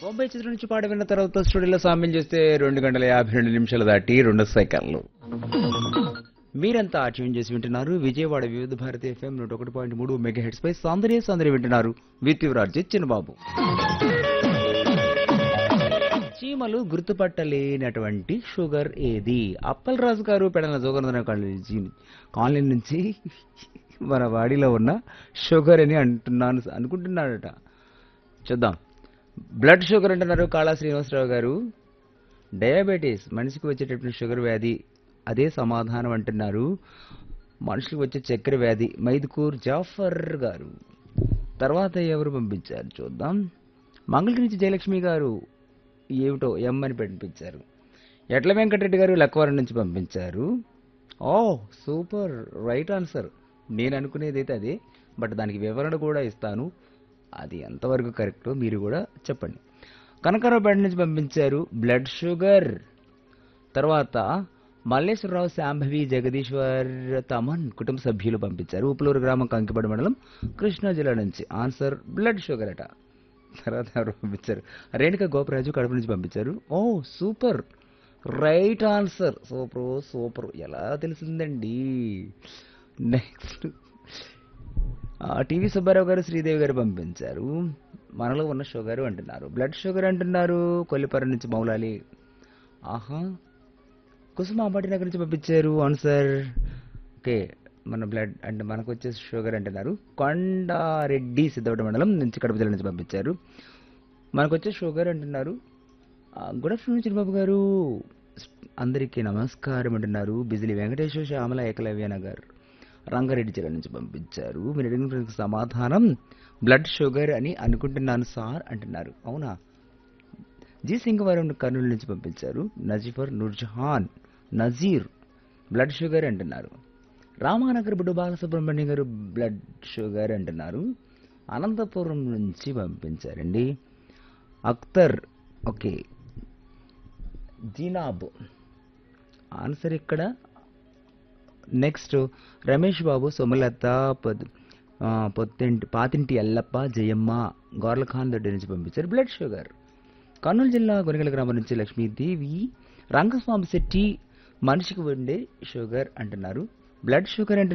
బొంబాయి చిత్రం నుంచి పాట విన్న తర్వాత స్టూడియోలో సామ్యం చేస్తే రెండు గంటల యాభై రెండు నిమిషాలు దాటి రెండు సెకండ్లు మీరంతా ట్యూన్ చేసి వింటున్నారు విజయవాడ వివిధ భారతి ఎఫ్ఎం నూట ఒకటి పాయింట్ మూడు మెగా హెడ్స్ పై సౌందర్య సౌందర్య వింటున్నారు విత్ యువరాజ్ చిన్నబాబు చీమలు గుర్తుపట్టలేనటువంటి షుగర్ ఏది అప్పల్ రాజు గారు పెడల జోగనందన కాలనీ కాలనీ నుంచి మన బాడీలో ఉన్న షుగర్ అని అంటున్నాను అనుకుంటున్నాడట చూద్దాం బ్లడ్ షుగర్ అంటున్నారు కాళా శ్రీనివాసరావు గారు డయాబెటీస్ మనిషికి వచ్చేటటువంటి షుగర్ వ్యాధి అదే సమాధానం అంటున్నారు మనుషులకు వచ్చే చక్కెర వ్యాధి మైదుకూర్ జాఫర్ గారు తర్వాత ఎవరు పంపించారు చూద్దాం మంగళగిరి నుంచి జయలక్ష్మి గారు ఏమిటో ఎం అని పంపించారు ఎట్ల వెంకటరెడ్డి గారు లక్వారం నుంచి పంపించారు ఓ సూపర్ రైట్ ఆన్సర్ నేను అనుకునేది అయితే అదే బట్ దానికి వివరణ కూడా ఇస్తాను అది ఎంతవరకు కరెక్టో మీరు కూడా చెప్పండి కనకరావుపేట నుంచి పంపించారు బ్లడ్ షుగర్ తర్వాత మల్లేశ్వరరావు శాంభవి జగదీశ్వర్ తమన్ కుటుంబ సభ్యులు పంపించారు ఉప్పులూరు గ్రామం కంకిపడి మండలం కృష్ణా జిల్లా నుంచి ఆన్సర్ బ్లడ్ షుగర్ అట తర్వాత ఎవరు పంపించారు రేణుక గోపరాజు కడప నుంచి పంపించారు oh super right answer super super ఎలా తెలిసిందండి నెక్స్ట్ టీవీ సుబ్బారావు గారు శ్రీదేవి గారు పంపించారు మనలో ఉన్న షుగర్ అంటున్నారు బ్లడ్ షుగర్ అంటున్నారు కొల్లిపర నుంచి మౌలాలి ఆహా కుసుమ అంబటి నగర్ నుంచి పంపించారు ఆన్సర్ ఓకే మన బ్లడ్ అంటే మనకు వచ్చే షుగర్ అంటున్నారు కొండారెడ్డి సిద్ధవట మండలం నుంచి కడప జిల్లా నుంచి పంపించారు మనకు వచ్చే షుగర్ అంటున్నారు గుడ్ ఆఫ్టర్నూన్ చిరుబాబు గారు అందరికీ నమస్కారం అంటున్నారు బిజిలీ వెంకటేశ్వర శ్యామల ఏకలవ్య నగర్ రంగారెడ్డి జిల్లా నుంచి పంపించారు మీరు అడిగిన ప్రశ్నకు సమాధానం బ్లడ్ షుగర్ అని అనుకుంటున్నాను సార్ అంటున్నారు అవునా జీ సింగవరం కర్నూలు నుంచి పంపించారు నజీఫర్ నూర్జహాన్ నజీర్ బ్లడ్ షుగర్ అంటున్నారు రామానగర్ బుడ్డు బాలసుబ్రహ్మణ్యం గారు బ్లడ్ షుగర్ అంటున్నారు అనంతపురం నుంచి పంపించారండి అఖ్తర్ ఓకే జీనాబ్ ఆన్సర్ ఇక్కడ నెక్స్ట్ రమేష్ బాబు సోమలత పొద్ ఆ, పొత్తింటి పాతింటి ఎల్లప్ప జయమ్మ గోర్లఖాన్ దొడ్డి నుంచి పంపించారు బ్లడ్ షుగర్ కర్నూలు జిల్లా గొనగల గ్రామం నుంచి లక్ష్మీదేవి రంగస్వామి శెట్టి మనిషికి ఉండే షుగర్ అంటున్నారు బ్లడ్ షుగర్ అంటే